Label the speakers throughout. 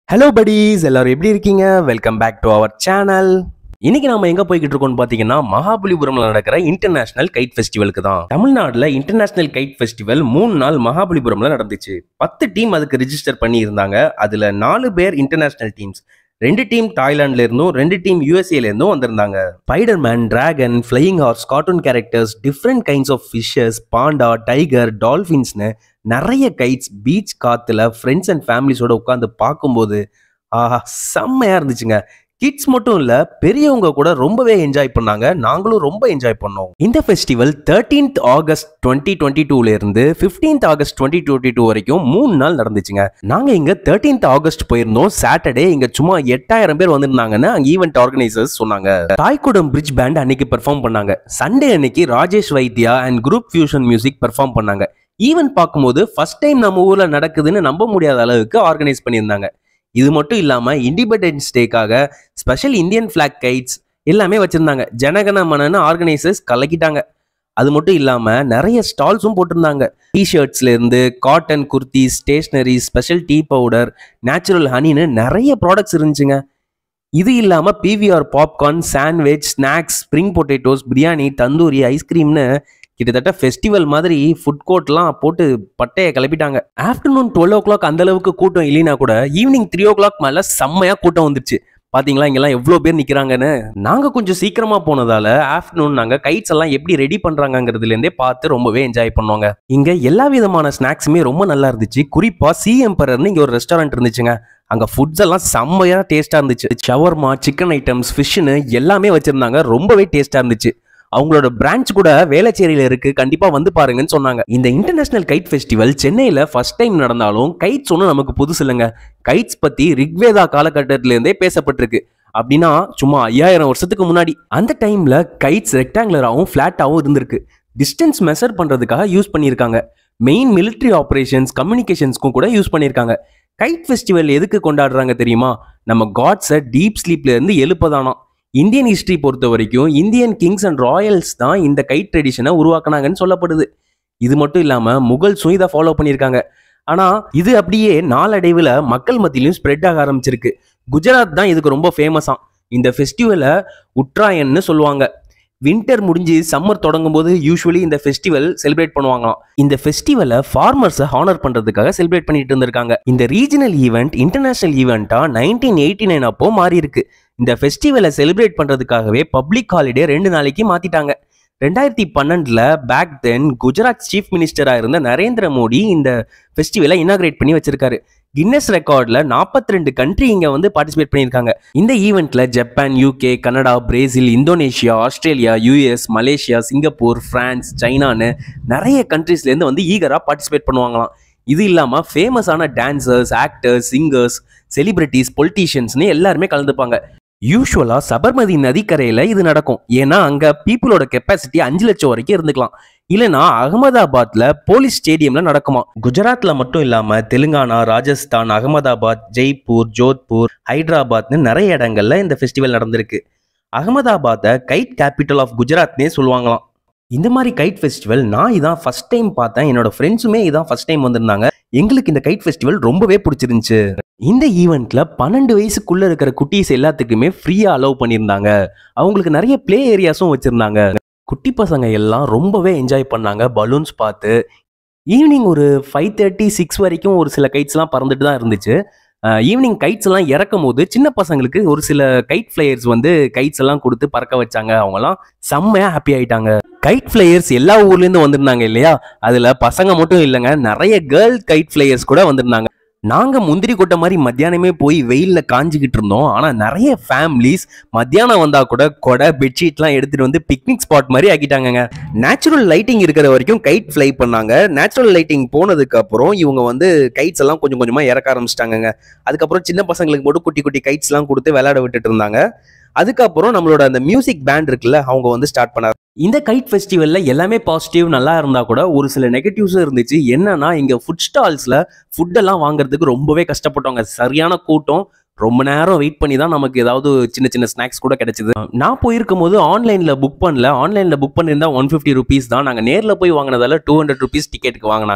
Speaker 1: hello buddies எல்லாரும் எப்படி இருக்கீங்க welcome back to our channel இன்னைக்கு நாம எங்க போய்கிட்டு இருக்கோம்னு பாத்தீங்கன்னா மகாபலிபுரம்ல நடக்கிற இன்டர்நேஷனல் கைட் ஃபெஸ்டிவலுக்கு தான் தமிழ்நாட்டுல இன்டர்நேஷனல் கைட் ஃபெஸ்டிவல் மூணு நாள் மகாபலிபுரம்ல நடந்துச்சு பத்து டீம் அதுக்கு ரிஜிஸ்டர் பண்ணி இருந்தாங்க அதுல நாலு பேர் இன்டர்நேஷனல் டீம்ஸ் ரெண்டு டீம் தாய்லாந்துல இருந்தும் ரெண்டு டீம் யூஎஸ்ஏல இருந்தும் வந்திருந்தாங்க Spiderman dragon flying horse cartoon characters different kinds of fishes panda tiger டால்ஃபின்ஸ்னு நிறைய கைட்ஸ் பீச் காத்துல ஃப்ரெண்ட்ஸ் அண்ட் ஃபேமிலிஸோட உட்காந்து பார்க்கும்போது ஆஹா செம்மையா இருந்துச்சுங்க கிட்ஸ் மட்டும் இல்ல பெரியவங்க கூட ரொம்பவே என்ஜாய் பண்ணாங்க நாங்களும் ரொம்ப என்ஜாய் பண்ணோம் இந்த festival thirteenth August twenty twenty டூல இருந்து fifteenth August twenty twenty two வரைக்கும் மூணு நாள் நடந்துச்சுங்க நாங்க இங்க தேர்ட்டீன்த் ஆகஸ்ட் போயிருந்தோம் சாட்டர்டே இங்க சும்மா எட்டாயிரம் பேர் வந்திருந்தாங்கன்னு அங்க ஈவெண்ட் ஆர்கனைசர்ஸ் சொன்னாங்க தாய்குடம் பிரிட்ஜ் பேண்ட் அன்னைக்கு பெர்ஃபார்ம் பண்ணாங்க சண்டே அன்னைக்கு Rajesh Vaidya and group fusion music perform பண்ணாங்க ஈவென்ட் பார்க்கும்போது ஃபர்ஸ்ட் டைம் நம்ம ஊர்ல நடக்குதுன்னு நம்ப முடியாத அளவுக்கு ஆர்கனைஸ் பண்ணியிருந்தாங்க இது மட்டும் இல்லாம இண்டிபெண்டன்ஸ் டேக்காக ஸ்பெஷல் இந்தியன் ஃபிளாக் கைட்ஸ் எல்லாமே வச்சிருந்தாங்க ஜனகன மனன்னு ஆர்கனைசர்ஸ் கலக்கிட்டாங்க அது மட்டும் இல்லாம நிறைய ஸ்டால்ஸும் போட்டிருந்தாங்க டிஷர்ட்ஸ்ல இருந்து cotton kurti stationery special tea powder natural ஹனின்னு நிறைய ப்ராடக்ட்ஸ் இருந்துச்சுங்க இது இல்லாம PVR popcorn sandwich snacks spring potatoes biryani tandoori ஐஸ்கிரீம்னு கிட்டத்தட்ட ஃபெஸ்டிவல் மாதிரி ஃபுட் கோர்ட்லாம் போட்டு பட்டையை கிளப்பிட்டாங்க ஆஃப்டர்நூன் டுவெல் ஓ கிளாக் அந்த அளவுக்கு கூட்டம் இல்லைனா கூட ஈவினிங் த்ரீ ஓ கிளாக் மேல செம்மையா கூட்டம் வந்துருச்சு பாத்தீங்களா இங்கெல்லாம் எவ்வளோ பேர் நிக்கிறாங்கன்னு நாங்க கொஞ்சம் சீக்கிரமா போனதால ஆஃப்டர்நூன் நாங்க கைட்ஸ் எல்லாம் எப்படி ரெடி பண்றாங்கிறதுல இருந்தே பார்த்து ரொம்பவே என்ஜாய் பண்ணுவாங்க இங்க எல்லா விதமான ஸ்நாக்ஸுமே ரொம்ப நல்லா இருந்துச்சு குறிப்பா சி எம்பரர்னு இங்க ஒரு ரெஸ்டாரண்ட் இருந்துச்சுங்க அங்க ஃபுட்ஸ் எல்லாம் செம்மையா டேஸ்டா இருந்துச்சு ஷவர்மா சிக்கன் ஐட்டம்ஸ் ஃபிஷ்னு எல்லாமே வச்சிருந்தாங்க ரொம்பவே டேஸ்டா இருந்துச்சு அவங்களோட பிரான்ச் கூட வேளச்சேரியில இருக்கு கண்டிப்பா வந்து பாருங்கன்னு சொன்னாங்க இந்த இன்டர்நேஷனல் கைட் ஃபெஸ்டிவல் சென்னையில ஃபர்ஸ்ட் டைம் நடந்தாலும் கைட்ஸ் ஒன்றும் நமக்கு புதுசு இல்லைங்க கைட்ஸ் பத்தி ரிக்வேதா காலகட்டத்தில இருந்தே பேசப்பட்டிருக்கு அப்படின்னா சும்மா ஐயாயிரம் வருஷத்துக்கு முன்னாடி அந்த டைம்ல கைட்ஸ் ரெக்டாங்குலராகவும் ஃபிளாட்டாகவும் இருந்திருக்கு டிஸ்டன்ஸ் மெஷர் பண்றதுக்காக யூஸ் பண்ணியிருக்காங்க மெயின் military ஆப்ரேஷன்ஸ் கம்யூனிகேஷன்ஸ்க்கும் கூட யூஸ் பண்ணியிருக்காங்க கைட் ஃபெஸ்டிவல் எதுக்கு கொண்டாடுறாங்க தெரியுமா நம்ம காட்ஸை டீப் ஸ்லீப்ல இருந்து எழுப்பதானா இந்தியன் ஹிஸ்டரி பொறுத்த வரைக்கும் இந்தியன் கிங்ஸ் அண்ட் ராயல்ஸ் தான் இந்த கைட் ட்ரெடிஷனை உருவாக்குனாங்கன்னு சொல்லப்படுது இது மட்டும் இல்லாம முகல்ஸும் இதை ஃபாலோ பண்ணியிருக்காங்க ஆனா இது அப்படியே நாளடைவில் மக்கள் மத்தியிலும் ஸ்ப்ரெட் ஆக ஆரம்பிச்சிருக்கு குஜராத் தான் இதுக்கு ரொம்ப ஃபேமஸாம் இந்த ஃபெஸ்டிவலை உட்ராயன்னு சொல்லுவாங்க வின்டர் முடிஞ்சு சம்மர் தொடங்கும் போது யூஸ்வலி இந்த ஃபெஸ்டிவல் செலிப்ரேட் பண்ணுவாங்களாம் இந்த ஃபெஸ்டிவலை ஃபார்மர்ஸை ஹானர் பண்றதுக்காக செலிப்ரேட் பண்ணிட்டு இருந்திருக்காங்க இந்த ரீஜனல் ஈவெண்ட் இன்டர்நேஷனல் ஈவெண்ட்டா நைன்டீன் எயிட்டி நைன் அப்போ மாறி இருக்கு இந்த ஃபெஸ்டிவலை செலிப்ரேட் பண்றதுக்காகவே பப்ளிக் ஹாலிடே ரெண்டு நாளைக்கு மாத்திட்டாங்க ரெண்டாயிரத்தி பன்னெண்டுல பேக் தென் குஜராத் சீஃப் மினிஸ்டராக இருந்த நரேந்திர மோடி இந்த ஃபெஸ்டிவலை இனாகிரேட் பண்ணி வச்சிருக்காரு கின்னஸ் ரெக்கார்ட்ல 42 ரெண்டு கண்ட்ரி இங்க வந்து பார்ட்டிசிபேட் பண்ணியிருக்காங்க இந்த ஈவெண்ட்ல Japan UK Canada Brazil Indonesia Australia US Malaysia Singapore France சைனான்னு நிறைய கண்ட்ரீஸ்ல இருந்து வந்து ஈகரா பார்ட்டிசிபேட் பண்ணுவாங்களாம் இது இல்லாம ஃபேமஸான டான்சர்ஸ் ஆக்டர்ஸ் சிங்கர்ஸ் செலிபிரிட்டிஸ் பொலிட்டீஷியன்ஸ்னு எல்லாருமே கலந்துப்பாங்க யூஸ்வலா சபர்மதி நதிக்கரையில இது நடக்கும் ஏன்னா அங்க பீப்புளோட கெப்பாசிட்டி அஞ்சு லட்சம் வரைக்கும் இருந்துக்கலாம் இல்லைன்னா அகமதாபாத்ல போலீஸ் ஸ்டேடியம்ல நடக்குமா குஜராத்ல மட்டும் இல்லாம தெலுங்கானா ராஜஸ்தான் அகமதாபாத் ஜெய்ப்பூர் ஜோத்பூர் ஹைதராபாத்னு நிறைய இடங்கள்ல இந்த ஃபெஸ்டிவல் நடந்திருக்கு அகமதாபாத்தை கைட் கேபிட்டல் ஆஃப் குஜராத்னே சொல்லுவாங்களாம் இந்த மாதிரி கைட் ஃபெஸ்டிவல் நான் இதான் ஃபர்ஸ்ட் டைம் பார்த்தேன் என்னோட ஃப்ரெண்ட்ஸுமே இதான் ஃபர்ஸ்ட் டைம் வந்திருந்தாங்க எங்களுக்கு இந்த கைட் ஃபெஸ்டிவல் ரொம்பவே பிடிச்சிருந்துச்சு இந்த ஈவெண்ட்ல பன்னெண்டு வயசுக்குள்ள இருக்கிற குட்டீஸ் எல்லாத்துக்குமே ஃப்ரீயா அலோவ் பண்ணியிருந்தாங்க அவங்களுக்கு நிறைய ப்ளே ஏரியாஸும் வச்சிருந்தாங்க குட்டி பசங்க எல்லாம் ரொம்பவே என்ஜாய் பண்ணாங்க பலூன்ஸ் பார்த்து ஈவினிங் ஒரு ஃபைவ் தேர்ட்டி சிக்ஸ் வரைக்கும் ஒரு சில கைட்ஸ்லாம் பறந்துட்டு தான் இருந்துச்சு ஈவினிங் கைட்ஸ் எல்லாம் இறக்கும் போது சின்ன பசங்களுக்கு ஒரு சில கைட் ஃபிளையர்ஸ் வந்து கைட்ஸ் எல்லாம் கொடுத்து பறக்க வச்சாங்க அவங்கலாம் செம்மையா ஹாப்பி ஆயிட்டாங்க கைட் ஃபிளையர்ஸ் எல்லா ஊர்லேருந்து வந்திருந்தாங்க இல்லையா அதுல பசங்க மட்டும் இல்லைங்க நிறைய கேர்ள் கைட் ஃபிளையர்ஸ் கூட வந்திருந்தாங்க நாங்க முந்திரி கொட்டை மாதிரி மத்தியானமே போய் வெயில்ல காஞ்சிக்கிட்டு இருந்தோம் ஆனா நிறைய ஃபேமிலிஸ் மத்தியானம் வந்தா கூட கொடை பெட்ஷீட்லாம் எடுத்துட்டு வந்து பிக்னிக் ஸ்பாட் மாதிரி ஆக்கிட்டாங்கங்க நேச்சுரல் லைட்டிங் இருக்கிற வரைக்கும் கைட் ஃப்ளை பண்ணாங்க நேச்சுரல் லைட்டிங் போனதுக்கு அப்புறம் இவங்க வந்து கைட்ஸ் எல்லாம் கொஞ்சம் கொஞ்சமா இறக்க ஆரம்பிச்சிட்டாங்கங்க அதுக்கப்புறம் சின்ன பசங்களுக்கு மட்டும் குட்டி குட்டி கைட்ஸ் எல்லாம் கொடுத்து விளையாட விட்டுட்டு இருந்தாங்க அதுக்கப்புறம் நம்மளோட அந்த மியூசிக் பேண்ட் இருக்குல்ல அவங்க வந்து ஸ்டார்ட் பண்ணாங்க இந்த கைட் ஃபெஸ்டிவல்ல எல்லாமே பாசிட்டிவ் நல்லா இருந்தா கூட ஒரு சில நெகட்டிவ்ஸும் இருந்துச்சு என்னன்னா இங்க ஃபுட் ஸ்டால்ஸ்ல ஃபுட் எல்லாம் வாங்குறதுக்கு ரொம்பவே கஷ்டப்பட்டவங்க சரியான கூட்டம் ரொம்ப நேரம் வெயிட் பண்ணி தான் நமக்கு ஏதாவது சின்ன சின்ன ஸ்நாக்ஸ் கூட கிடைச்சது நான் போயிருக்கும் போது ஆன்லைன்ல புக் பண்ணல ஆன்லைன்ல புக் பண்ணியிருந்தா ஒன் ஃபிஃப்டி ருபீஸ் தான் நாங்கள் நேரில் போய் வாங்கினதால டூ ஹண்ட்ரட் ருபீஸ் டிக்கெட்டுக்கு வாங்கினாங்க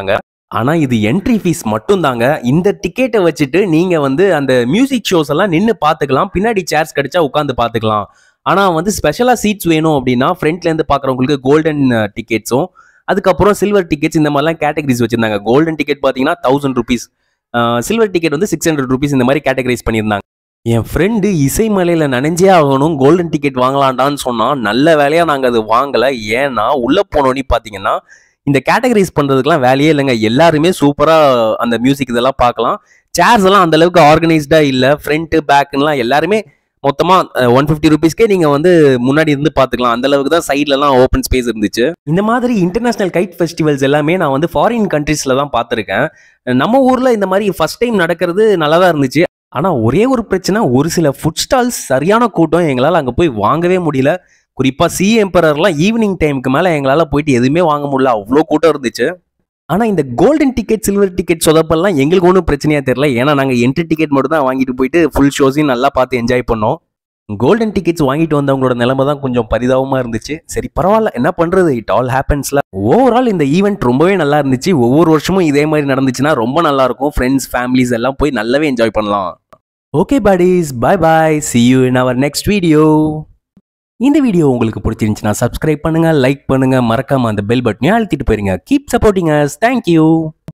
Speaker 1: ஆனா இது என்ட்ரி ஃபீஸ் மட்டும் தாங்க இந்த டிக்கெட்டை வச்சுட்டு நீங்க வந்து அந்த மியூசிக் ஷோஸ் எல்லாம் நின்று பார்த்துக்கலாம் பின்னாடி சேர்ஸ் கிடைச்சா உட்காந்து பார்த்துக்கலாம் ஆனா வந்து ஸ்பெஷலா சீட்ஸ் வேணும் அப்படின்னா ஃப்ரண்ட்ல இருந்து பார்க்குறவங்களுக்கு கோல்டன் டிக்கெட்ஸும் அதுக்கப்புறம் சில்வர் டிக்கெட்ஸ் இந்த மாதிரிலாம் கேட்டகரிஸ் வச்சிருந்தாங்க கோல்டன் டிக்கெட் பார்த்தீங்கன்னா தௌசண்ட் ருபீஸ் சில்வர் டிக்கெட் வந்து சிக்ஸ் ஹண்ட்ரட் ருபீஸ் இந்த மாதிரி கேட்டகரைஸ் பண்ணியிருந்தாங்க என் ஃப்ரெண்டு இசைமலையில் நனைஞ்சே ஆகணும் கோல்டன் டிக்கெட் வாங்கலாண்டான்னு சொன்னால் நல்ல வேலையாக நாங்கள் அது வாங்கலை ஏன்னா உள்ளே போனோன்னு பார்த்தீங்கன்னா இந்த கேட்டகரைஸ் பண்ணுறதுக்குலாம் வேலையே இல்லைங்க எல்லாருமே சூப்பராக அந்த மியூசிக் இதெல்லாம் பார்க்கலாம் சேர்ஸ் எல்லாம் அந்த அளவுக்கு ஆர்கனைஸ்டாக இல்லை ஃப்ரண்ட்டு பேக்குலாம் எல்லாருமே மொத்தமாக ஒன் ஃபிஃப்டி ருபீஸ்க்கே நீங்கள் வந்து முன்னாடி இருந்து பார்த்துக்கலாம் அந்த அளவுக்கு தான் சைட்லலாம் ஓப்பன் ஸ்பேஸ் இருந்துச்சு இந்த மாதிரி இன்டர்நேஷனல் கைட் ஃபெஸ்டிவல்ஸ் எல்லாமே நான் வந்து ஃபாரின் கண்ட்ரீஸில் தான் பார்த்துருக்கேன் நம்ம ஊரில் இந்த மாதிரி ஃபர்ஸ்ட் டைம் நடக்கிறது நல்லா தான் இருந்துச்சு ஆனால் ஒரே ஒரு பிரச்சனை ஒரு சில ஃபுட் ஸ்டால்ஸ் சரியான கூட்டம் எங்களால் அங்கே போய் வாங்கவே முடியல குறிப்பாக சி எம்பரர்லாம் ஈவினிங் டைமுக்கு மேலே எங்களால் போயிட்டு எதுவுமே வாங்க முடியல அவ்வளோ கூட்டம் இருந்துச்சு ஆனால் இந்த கோல்டன் டிக்கெட் சில்வர் டிக்கெட் சொதப்பெல்லாம் எங்களுக்கு ஒன்றும் பிரச்சனையாக தெரியல ஏன்னா நாங்கள் என்ட்ரி டிக்கெட் மட்டும் தான் வாங்கிட்டு போயிட்டு ஃபுல் ஷோஸையும் நல்லா பார்த்து என்ஜாய் பண்ணோம் கோல்டன் டிக்கெட்ஸ் வாங்கிட்டு வந்தவங்களோட நிலைமை தான் கொஞ்சம் பரிதாபமாக இருந்துச்சு சரி பரவாயில்ல என்ன பண்ணுறது இட் ஆல் ஹேப்பன்ஸ்ல ஓவரால் இந்த ஈவெண்ட் ரொம்பவே நல்லா இருந்துச்சு ஒவ்வொரு வருஷமும் இதே மாதிரி நடந்துச்சுன்னா ரொம்ப நல்லா இருக்கும் ஃப்ரெண்ட்ஸ் ஃபேமிலிஸ் எல்லாம் போய் நல்லாவே என்ஜாய் பண்ணலாம் okay buddies bye bye see you in our next video இந்த வீடியோ உங்களுக்கு பிடிச்சிருந்துச்சுன்னா சப்ஸ்கிரைப் பண்ணுங்க லைக் பண்ணுங்க மறக்காம அந்த பெல் பட்டனையும் அழுத்திட்டு போயிருங்க கீப் சப்போர்ட்டிங் அஸ் தேங்க்யூ